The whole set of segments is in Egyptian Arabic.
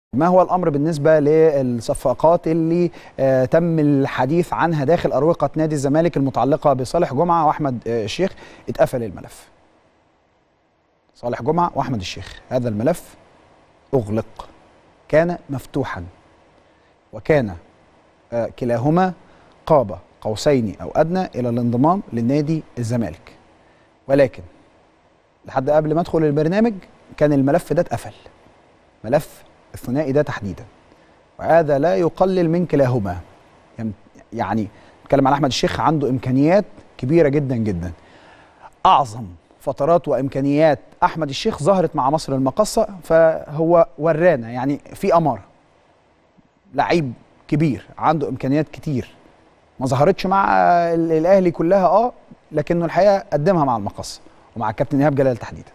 ما هو الامر بالنسبه للصفقات اللي آه تم الحديث عنها داخل اروقه نادي الزمالك المتعلقه بصالح جمعه واحمد آه الشيخ اتقفل الملف صالح جمعه واحمد الشيخ هذا الملف اغلق كان مفتوحا وكان آه كلاهما قاب قوسين او ادنى الى الانضمام لنادي الزمالك ولكن لحد قبل ما ادخل البرنامج كان الملف ده اتقفل ملف الثنائي ده تحديدا وهذا لا يقلل من كلاهما يعني نتكلم عن احمد الشيخ عنده امكانيات كبيره جدا جدا اعظم فترات وامكانيات احمد الشيخ ظهرت مع مصر المقصه فهو ورانا يعني في اماره لعيب كبير عنده امكانيات كتير ما ظهرتش مع الاهلي كلها اه لكنه الحقيقه قدمها مع المقصه ومع الكابتن ايهاب جلال تحديدا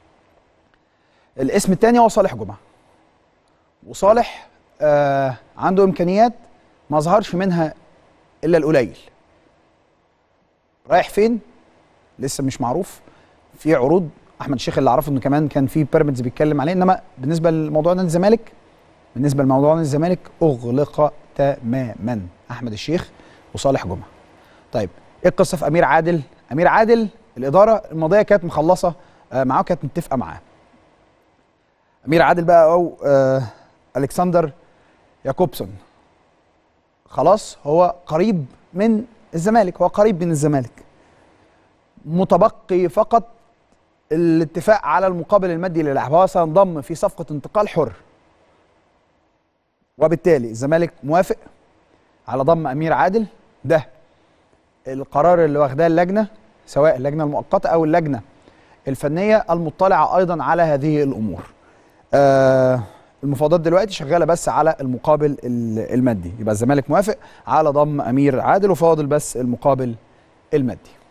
الاسم الثاني هو صالح جمعه وصالح آه عنده امكانيات ما ظهرش منها الا القليل رايح فين لسه مش معروف في عروض احمد الشيخ اللي اعرفه انه كمان كان في بيراميدز بيتكلم عليه انما بالنسبه لموضوع نادي الزمالك بالنسبه لموضوع نادي الزمالك اغلق تماما احمد الشيخ وصالح جمعه طيب ايه القصه في امير عادل امير عادل الاداره الماضيه كانت مخلصه آه معاه كانت متفقه معاه امير عادل بقى او آه الكسندر ياكوبسون خلاص هو قريب من الزمالك هو قريب من الزمالك متبقي فقط الاتفاق على المقابل المادي للاعب هو سينضم في صفقه انتقال حر وبالتالي الزمالك موافق على ضم امير عادل ده القرار اللي واخداه اللجنه سواء اللجنه المؤقته او اللجنه الفنيه المطلعه ايضا على هذه الامور آه المفاوضات دلوقتي شغاله بس على المقابل المادي يبقى الزمالك موافق على ضم امير عادل وفاضل بس المقابل المادي